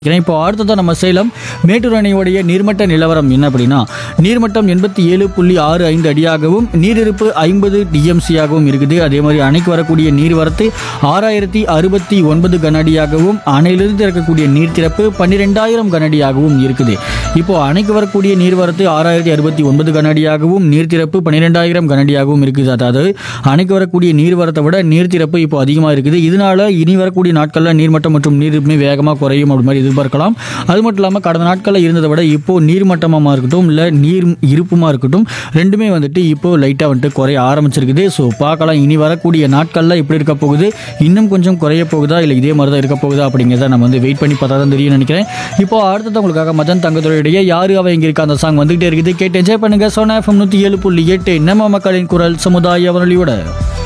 இப்போ அடுத்ததான் நம்ம சேலம் மேட்டூர் அணையுடைய நீர்மட்ட நிலவரம் என்ன அப்படின்னா நீர்மட்டம் எண்பத்தி ஏழு புள்ளி ஆறு ஐந்து அடியாகவும் நீரிருப்பு ஐம்பது டிஎம்சியாகவும் இருக்குது அதே மாதிரி அணைக்கு வரக்கூடிய நீர்வரத்து ஆறாயிரத்தி அறுபத்தி ஒன்பது கனஅடியாகவும் அணையிலிருந்து இருக்கக்கூடிய நீர் திறப்பு பன்னிரெண்டாயிரம் கனஅடியாகவும் இருக்குது இப்போ அணைக்கு வரக்கூடிய நீர்வரத்து ஆறாயிரத்தி அறுபத்தி ஒன்பது கனஅடியாகவும் நீர் திறப்பு பன்னிரெண்டாயிரம் கனஅடியாகவும் இருக்குது அதாவது அணைக்கு வரக்கூடிய நீர்வரத்தை விட நீர் திறப்பு இப்போ அதிகமாக இருக்குது இதனால இனி வரக்கூடிய நாட்களில் நீர்மட்டம் மற்றும் நீரிருப்புமே வேகமாக குறையும் அப்படி மாதிரி எதிர்பார்க்கலாம் அது மட்டும் இல்லாமல் கடந்த நாட்களில் இருந்ததை விட இப்போ நீர்மட்டமாக இருக்கட்டும் இல்லை நீர் இருப்புமா இருக்கட்டும் ரெண்டுமே வந்துட்டு இப்போ லைட்டாக வந்துட்டு குறைய ஆரம்பிச்சிருக்குது ஸோ பார்க்கலாம் இனி வரக்கூடிய நாட்களில் எப்படி இருக்க போகுது இன்னும் கொஞ்சம் குறைய போகுதா இல்லை இதே மாதிரி தான் இருக்க போகுதா அப்படிங்கிறத நம்ம வந்து வெயிட் பண்ணி பார்த்தா தான் தெரியும் நினைக்கிறேன் இப்போ அடுத்தது உங்களுக்காக மதன் தங்கத்துறையுடைய யாரு அவ இங்கே இருக்க அந்த சாங் வந்துகிட்டே இருக்குது கேட்டு என்ஜாய் பண்ணுங்க சோனா எஃப்எம் நூற்றி ஏழு புள்ளி எட்டு நம்ம மக்களின் குரல் சமுதாய வானொலியோட